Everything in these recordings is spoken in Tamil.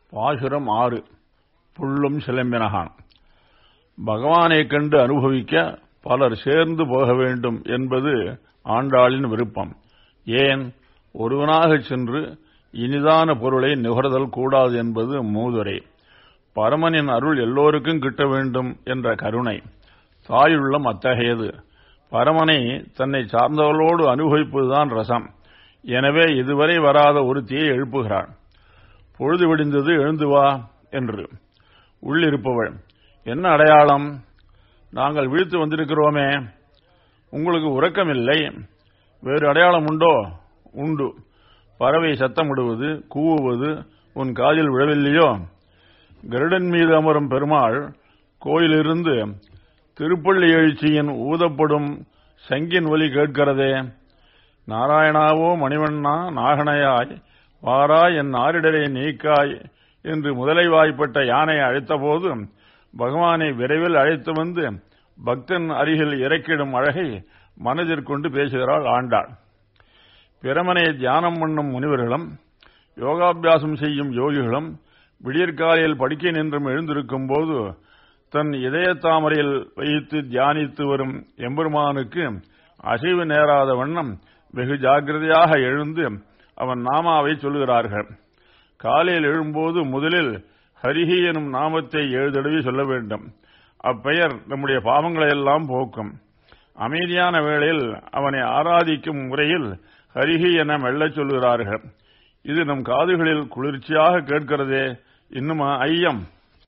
பாசுரம் ஆறு புள்ளும் சிலம்பினகான் பகவானைக் கண்டு அனுபவிக்க பலர் சேர்ந்து போக வேண்டும் என்பது ஆண்டாளின் விருப்பம் ஏன் ஒருவனாகச் சென்று இனிதான பொருளை நுகர்தல் கூடாது என்பது மூதுரை பரமனின் அருள் எல்லோருக்கும் கிட்ட வேண்டும் என்ற கருணை தாயுள்ளம் அத்தகையது பரமனை தன்னை சார்ந்தவர்களோடு அனுபவிப்பதுதான் ரசம் எனவே இதுவரை வராத ஒருத்தியை எழுப்புகிறாள் பொழுது விடிந்தது எழுந்து வா என்று உள்ளிருப்பவள் என்ன அடையாளம் நாங்கள் விழித்து வந்திருக்கிறோமே உங்களுக்கு உறக்கமில்லை வேறு அடையாளம் உண்டோ உண்டு பறவை சத்தமிடுவது கூவுவது உன் காதில் விழவில்லையோ கருடன் மீது அமரும் பெருமாள் கோயிலிருந்து திருப்பள்ளி எழுச்சியின் ஊதப்படும் சங்கின் ஒலி கேட்கிறதே நாராயணாவோ மணிவண்ணா நாகனையாய் வாராய் என் ஆரிடரை நீக்காய் என்று முதலை வாய்ப்பட்ட யானை அழைத்தபோது பகவானை விரைவில் அழைத்து வந்து பக்தன் அருகில் இறக்கிடும் அழகை மனதிற்கொண்டு பேசுகிறாள் ஆண்டாள் பிரமனை தியானம் பண்ணும் முனிவர்களும் யோகாபியாசம் செய்யும் யோகிகளும் விடியற்காலையில் படுக்கை நின்றும் எழுந்திருக்கும் போது தன் இதய தாமரையில் வைத்து தியானித்து வரும் எம்பெருமானுக்கு அசைவு நேராத வண்ணம் வெகு ஜாக்கிரதையாக எழுந்து அவன் நாமாவை சொல்லுகிறார்கள் காலையில் எழும்போது முதலில் ஹரிஹி எனும் நாமத்தை ஏழு தடவை சொல்ல வேண்டும் அப்பெயர் நம்முடைய பாவங்களை எல்லாம் போக்கும் அமைதியான வேளையில் அவனை ஆராதிக்கும் முறையில் ஹரிஹி என மெல்லச் சொல்கிறார்கள் இது நம் காதுகளில் குளிர்ச்சியாக கேட்கிறதே இன்னுமா ஐயம்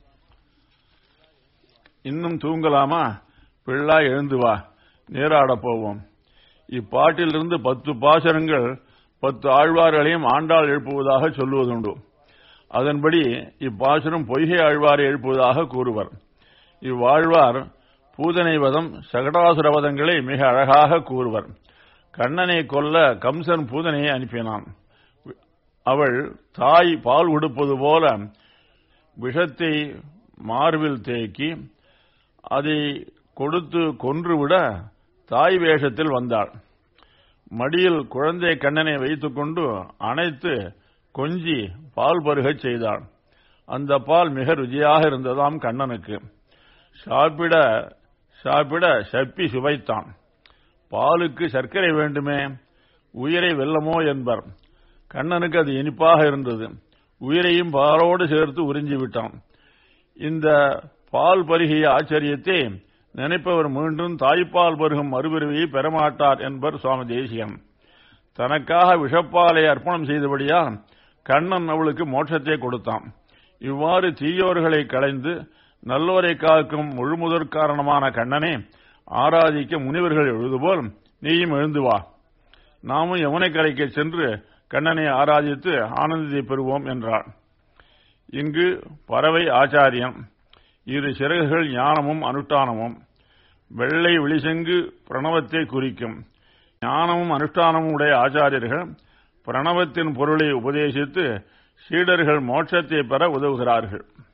இன்னும் தூங்கலாமா பிள்ளா எழுந்து வா நீராடப் போவோம் இப்பாட்டிலிருந்து பத்து பாசனங்கள் பத்து ஆழ்வார்களையும் ஆண்டாள் எழுப்புவதாக சொல்லுவதுண்டு அதன்படி இப்பாசுரம் பொய்கை ஆழ்வாரை எழுப்புவதாக கூறுவர் இவ்வாழ்வார் பூதனை வதம் சகடாசுர வதங்களை மிக அழகாக கூறுவர் கண்ணனை கொல்ல கம்சன் பூதனையை அனுப்பினான் அவள் தாய் பால் உடுப்பது போல விஷத்தை மார்பில் தேக்கி அதை கொடுத்து கொன்றுவிட தாய் வேஷத்தில் வந்தாள் மடியில் குழந்தை கண்ணனை வைத்துக்கொண்டு அணைத்து கொஞ்சி பால் பருகச் செய்தாள் அந்த பால் மிக ருச்சியாக இருந்ததாம் கண்ணனுக்கு சாப்பிட சாப்பிட சப்பி சுவைத்தான் பாலுக்கு சர்க்கரை வேண்டுமே உயிரை வெல்லமோ என்பர் கண்ணனுக்கு அது இனிப்பாக இருந்தது உயிரையும் பாலோடு சேர்த்து உறிஞ்சி விட்டான் இந்த பால் பருகிய ஆச்சரியத்தை நினைப்பவர் மீண்டும் தாய்ப்பால் பருகும் மறுபிறவியை பெறமாட்டார் என்பர் சுவாமி தேசியம் தனக்காக விஷப்பாலை அர்ப்பணம் செய்தபடியால் கண்ணன் அவளுக்கு மோட்சத்தை கொடுத்தான் இவ்வாறு தீயோர்களை களைந்து நல்லோரை காக்கும் முழுமுதற் காரணமான கண்ணனை ஆராதிக்க முனிவர்கள் எழுதுபோல் நீயும் எழுந்து வா நாமும் யமுனை கரைக்கு சென்று கண்ணனை ஆராதித்து ஆனந்தத்தை பெறுவோம் என்றார் இங்கு பறவை ஆச்சாரியம் இரு சிறகுகள் ஞானமும் அனுஷ்டானமும் வெள்ளை விழிசெங்கு பிரணவத்தை குறிக்கும் ஞானமும் அனுஷ்டானமும் உடைய ஆச்சாரியர்கள் பிரணவத்தின் பொருளை உபதேசித்து சீடர்கள் மோட்சத்தை பெற உதவுகிறார்கள்